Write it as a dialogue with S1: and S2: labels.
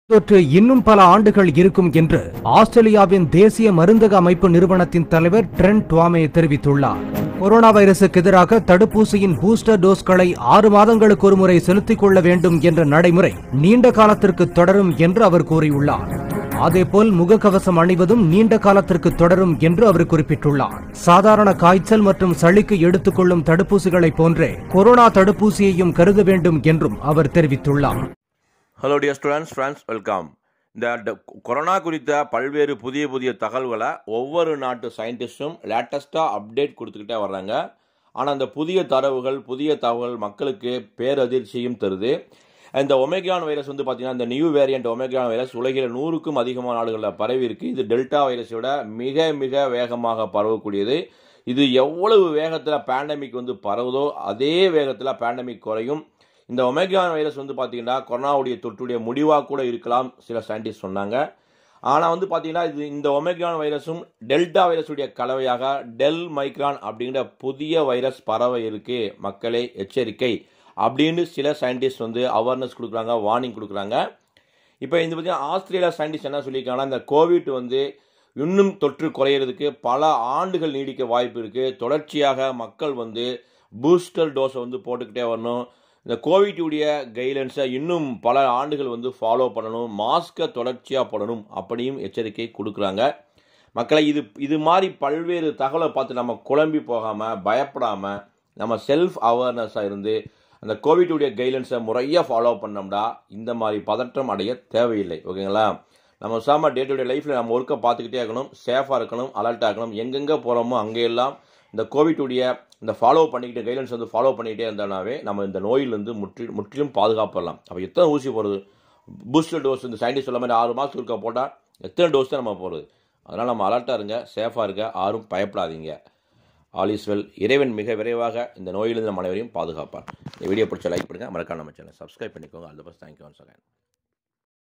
S1: தொற்று இன்னும் பல ஆண்டுகள் இருக்கும் என்று ஆஸ்திரேலியாவின் தேசிய மருந்தக அமைப்பு நிறுவனத்தின் தலைவர் ட்ரெண்ட் டுவாமே தெரிவித்துள்ளார் கொரோனா வைரசுக்கு எதிராக தடுப்பூசியின் பூஸ்டர் டோஸ்களை ஆறு மாதங்களுக்கு ஒருமுறை செலுத்திக் கொள்ள வேண்டும் என்ற நடைமுறை நீண்ட காலத்திற்கு தொடரும் என்று அவர் கூறியுள்ளார் அதேபோல் முகக்கவசம் அணிவதும் நீண்ட காலத்திற்கு தொடரும் என்று அவர் குறிப்பிட்டுள்ளார் சாதாரண காய்ச்சல் மற்றும் சளிக்கு எடுத்துக்கொள்ளும் தடுப்பூசிகளைப் போன்றே கொரோனா தடுப்பூசியையும் கருத வேண்டும் என்றும் அவர் தெரிவித்துள்ளார்
S2: hello dear students friends welcome இந்த ட- கொரோனா குறித்த பல்வேறு புதிய புதிய தகவல்களை ஒவ்வொரு நாட்டு சயின்டிஸ்ட்டும் லேட்டஸ்ட்டாக அப்டேட் கொடுத்துக்கிட்டே வர்றாங்க ஆனால் அந்த புதிய தரவுகள் புதிய தகவல் மக்களுக்கு பேரதிர்ச்சியும் தருது இந்த ஒமேகான் வைரஸ் வந்து பார்த்தீங்கன்னா இந்த நியூ வேரியண்ட் ஒமேகான் வைரஸ் உலகில் நூறுக்கும் அதிகமான நாடுகளில் பரவி இருக்கு இது டெல்டா வைரஸை விட மிக மிக வேகமாக பரவக்கூடியது இது எவ்வளவு வேகத்தில் பேண்டமிக் வந்து பரவுதோ அதே வேகத்தில் பேண்டமிக் குறையும் இந்த ஒமேகான் வைரஸ் வந்து பார்த்தீங்கன்னா கொரோனாவுடைய தொற்றுடைய முடிவாக கூட இருக்கலாம் சில சயின்டிஸ்ட் சொன்னாங்க ஆனால் வந்து பார்த்தீங்கன்னா இது இந்த ஒமேகான் வைரஸும் டெல்டா வைரஸுடைய கலவையாக டெல் மைக்ரான் அப்படிங்கிற புதிய வைரஸ் பரவ இருக்கு மக்களே எச்சரிக்கை அப்படின்னு சில சயின்டிஸ்ட் வந்து அவேர்னஸ் கொடுக்குறாங்க வார்னிங் கொடுக்குறாங்க இப்போ இந்த பார்த்தீங்கன்னா ஆஸ்திரேலியா சயின்டிஸ்ட் என்ன சொல்லியிருக்காங்கன்னா இந்த கோவிட் வந்து இன்னும் தொற்று குறையிறதுக்கு பல ஆண்டுகள் நீடிக்க வாய்ப்பு இருக்குது தொடர்ச்சியாக மக்கள் வந்து பூஸ்டர் டோஸை வந்து போட்டுக்கிட்டே வரணும் இந்த கோவிட்டுடைய கைட்லைன்ஸை இன்னும் பல ஆண்டுகள் வந்து ஃபாலோ பண்ணணும் மாஸ்க்கை தொடர்ச்சியாக போடணும் அப்படியும் எச்சரிக்கை கொடுக்குறாங்க மக்களை இது இது மாதிரி பல்வேறு தகவலை பார்த்து நம்ம குழம்பி போகாமல் பயப்படாமல் நம்ம செல்ஃப் அவேர்னஸாக இருந்து அந்த கோவிட்டுடைய கைட்லைன்ஸை முறையாக ஃபாலோ பண்ணோம்னா இந்த மாதிரி பதற்றம் அடைய தேவையில்லை ஓகேங்களா நம்ம சாம டே டு டே லைஃப்பில் நம்ம ஒர்க்கை பார்த்துக்கிட்டே இருக்கணும் சேஃபாக இருக்கணும் அலர்ட்டாக இருக்கணும் எங்கெங்கே போகிறோமோ அங்கெல்லாம் இந்த கோவிட்டுடைய இந்த ஃபாலோ பண்ணிக்கிட்டு கைட்லைன்ஸ் வந்து ஃபாலோ பண்ணிக்கிட்டே இருந்தோம்னாவே நம்ம இந்த நோயிலிருந்து முற்றி முற்றிலும் பாதுகாப்படலாம் அப்போ எத்தனை ஊசி போடுறது பூஸ்டர் டோஸ் இந்த சயின்டிஸ்ட் சொல்ல மாதிரி ஆறு மாதத்துக்கு இருக்க போட்டால் எத்தனை டோஸ் தான் நம்ம போடுறது அதனால் நம்ம அலர்ட்டாக இருங்க சேஃபாக இருங்க யாரும் பயப்படாதீங்க ஆல் இஸ் வெல் இறைவன் மிக விரைவாக இந்த நோயிலிருந்து நம்ம அனைவரையும் பாதுகாப்பார் இந்த வீடியோ பிடிச்ச லைக் பண்ணுங்கள் மறக்காம நம்ம சேனல் சப்ஸ்கிரைப் பண்ணிக்கோங்க all the best thank you once again